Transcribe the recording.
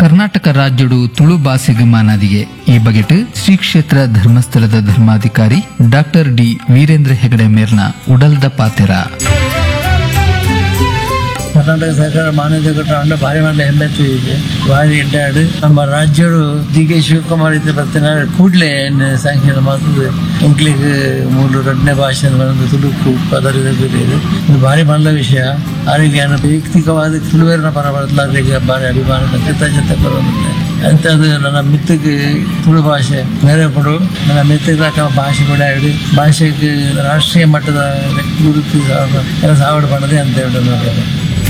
ಕರ್ನಾಟಕ ರಾಜ್ಯಡು ತುಳು ಭಾಷೆಗೆ ಮಾನಾದಿಗೆ ಈ ಬಗೆಟ್ ಶ್ರೀ ಕ್ಷೇತ್ರ ಧರ್ಮಸ್ಥಳದ ಧರ್ಮಾಧಿಕಾರಿ ಡಾಕ್ಟರ್ ಡಿ ವೀರೇಂದ್ರ ಹೆಗಡೆ ಮೇರ್ನ ಉಡಲ್ದ ಪಾತೆರ ಕರ್ನಾಟಕ ಸರ್ಕಾರ ಮಾನ್ಯತೆ ಕೊಟ್ಟ ಅಂಡ ಭಾರಿ ಮಂದಿ ಹೆಮ್ಮೆ ಇದೆ ಭಾರಿ ಇಡ್ಡಾಡು ನಮ್ಮ ರಾಜ್ಯಡು ಡಿ ಕೆ ಶಿವಕುಮಾರ್ ಇದ್ದ ಬರ್ತೀನಿ ಕೂಡಲೇ ಸ್ಯಾಂಕ್ಷನ್ ಮಾಡ್ತದೆ ಇಂಗ್ಲಿಷ್ ಮೂರು ಎರಡನೇ ಭಾಷೆ ಬಂದು ತುಳುಕು ಪದರಿದೆ ಇದು ಭಾರಿ ಬಂದ ವಿಷಯ ಅವರಿಗೆ ನಾನು ವೈಯಕ್ತಿಕವಾದ ತುಳುವೇರಿನ ಪರ ಬರ್ತಲಾರಿಗೆ ಭಾರಿ ಅಭಿಮಾನ ಕೃತಜ್ಞತೆ ಬರೋದಿಲ್ಲ ಅಂಥದ್ದು ನನ್ನ ಮಿತ್ತಿಗೆ ತುಳು ಭಾಷೆ ಬೇರೆ ಕೊಡು ನನ್ನ ಮಿತ್ತಿಗೆ ಭಾಷೆ ಕೂಡ ಹೇಳಿ ಭಾಷೆಗೆ ರಾಷ್ಟ್ರೀಯ ಮಟ್ಟದ ಗುರುತು ಸಾವಡ ಪಡೆದೆ ಅಂತ ಹೇಳಿ